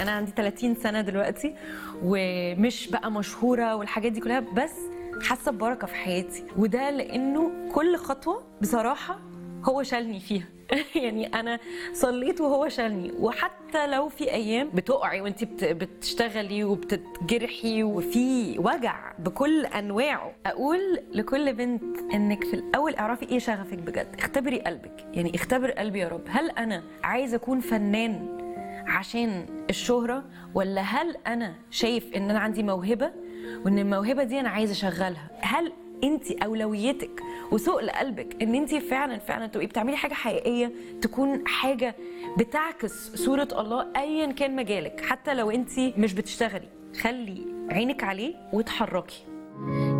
انا عندي 30 سنه دلوقتي ومش بقى مشهوره والحاجات دي كلها بس حاسه ببركه في حياتي وده لانه كل خطوه بصراحه هو شالني فيها يعني انا صليت وهو شالني وحتى لو في ايام بتقعي وانت بت- بتشتغلي وبتتجرحي وفي وجع بكل انواعه اقول لكل بنت انك في الاول اعرفي ايه شغفك بجد اختبري قلبك يعني اختبر قلبي يا رب هل انا عايزه اكون فنان عشان الشهرة ولا هل أنا شايف إن أنا عندي موهبة وإن الموهبة دي أنا عايزة أشغلها هل أنت أولويتك وسوق لقلبك إن أنت فعلا فعلا تبقي بتعملي حاجة حقيقية تكون حاجة بتعكس صورة الله أيا كان مجالك حتى لو أنت مش بتشتغلي خلي عينك عليه وتحركي